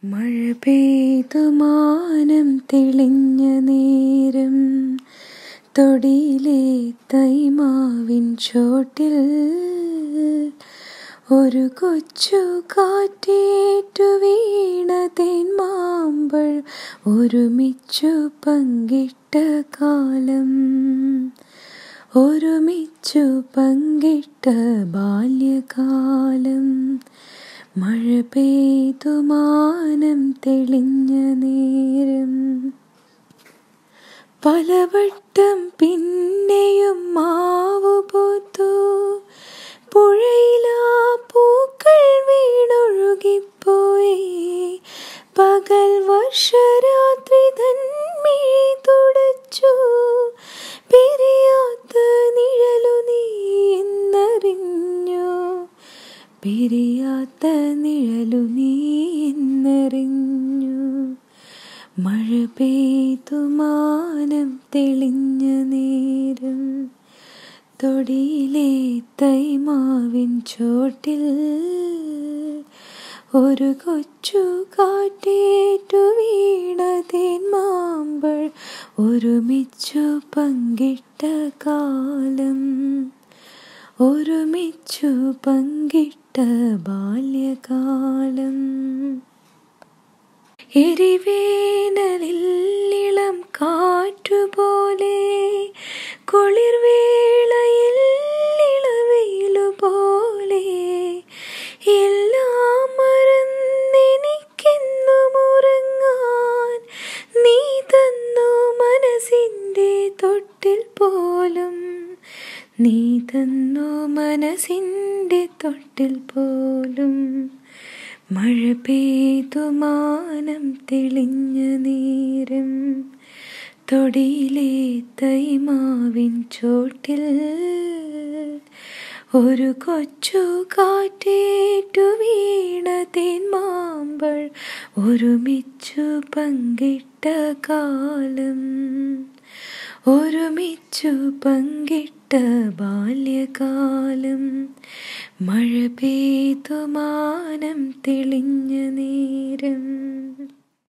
മഴ പെയ്തു മാനം തെളിഞ്ഞ നേരം തൊടിയിലെ തൈമാവിൻ ചോട്ടിൽ ഒരു കൊച്ചു കാറ്റേറ്റു വീണ തേന്മാമ്പൾ ഒരുമിച്ചു പങ്കിട്ട കാലം ഒരുമിച്ചു പങ്കിട്ട ബാല്യകാലം മഴ പെയ്തു മാനം തെളിഞ്ഞ നേരം പലവട്ടം പിന്നെയും മാവു പൂത്തു പുഴയിലാ പൂക്കൾ വീണൊഴുകിപ്പോയി പകൽ വർഷരാത്രി തന്മീ തുടച്ചു പിരിയാത്ത നിഴലു നീ എന്നറിഞ്ഞു പിരിയാത്ത നിഴലു നീ എന്നറിഞ്ഞു മഴ പെയ്തു മാനം തെളിഞ്ഞ നേരം തൊടിയിലെ തൈമാവിൻ ചോട്ടിൽ ഒരു കൊച്ചു കാറ്റേറ്റു വീണ തേന്മാമ്പൾ ഒരുമിച്ചു പങ്കിട്ട കാലം ഒരുമിച്ചു പങ്കിട്ട ബാല്യകാലം എരിവേനലിൽ ഇളം കാറ്റുപോലെ കുളിർവേളയിൽ ഇളവയിലുപോലെ എല്ലാം മറന്നെനിക്കെന്നും ഉറങ്ങാൻ നീ തന്നു മനസ്സിൻ്റെ തൊട്ടിൽ പോലും നീ തന്നു മനസ്സിൻ്റെ തൊട്ടിൽ പോലും മഴ പെയ്തു മാനം തെളിഞ്ഞ നേരം തൊടിയിലെ തൈമാവിൻ ചോട്ടിൽ ഒരു കൊച്ചു കാറ്റേറ്റു വീണ തേന്മാമ്പൾ ഒരുമിച്ചു പങ്കിട്ട കാലം ഒരുമിച്ചു പങ്കിട്ട ബാല്യകാലം മഴ പെയ്തു മാനം തെളിഞ്ഞ നേരം